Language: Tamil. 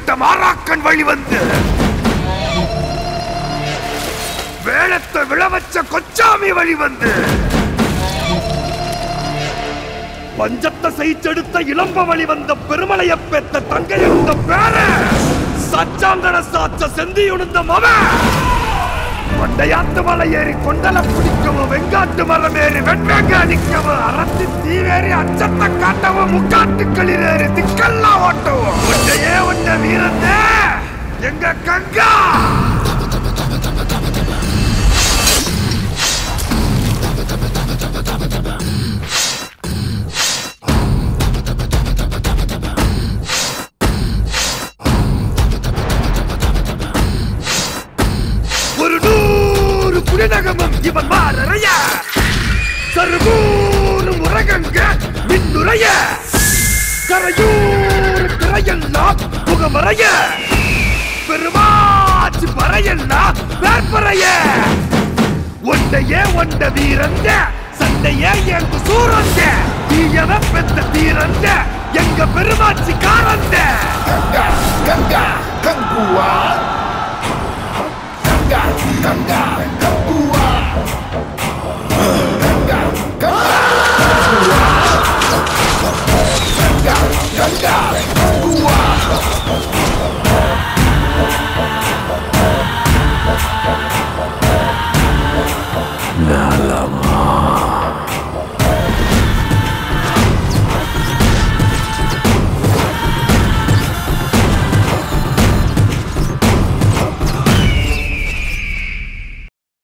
விட்ட மாறாக்கன் வழி வந்து வேளத்தை விழவச்ச கொச்சாமி வழி வந்து பஞ்சத்தை செய்ச்செடுத்த இளம்ப வழி வந்த பெருமலைய பெத்த தங்கையுந்த பேர சச்சாங்கட சாச்ச செந்தியுணுந்த மவன் கொண்டையாத்து மலை ஏறி கொண்டல பிடிக்கவும் வெங்காட்டு மரம் ஏறி வெண்வேங்க அடிக்கவும் அறத்தி தீவேறி அச்சத்தை காட்டவும் முக்காட்டுக்களில் ஏறி திக்கெல்லாம் ஓட்டவும் ஒன்றையே ஒன்றை வீரந்தே எங்க கங்கா ஒரு நூறு புலிநகமும் இவன் மாறறைய சருகூறு முரகங்க மின்னுரைய கரையூர் திரையெல்லாம் முகமறைய பெருமாச்சு பறையெல்லாம் வேற்பறைய ஒன்றையே ஒண்ட வீரந்த சண்டையே எங்க சூரந்த தீயவ பெத்த தீரந்த எங்க பெருமாச்சி காரந்த கங்கா கங்கா கங்குவா கங்கா கங்கா கங்குவா கங்கா கங்கா கங்குவா கங்கா கங்கா கங்குவா நாள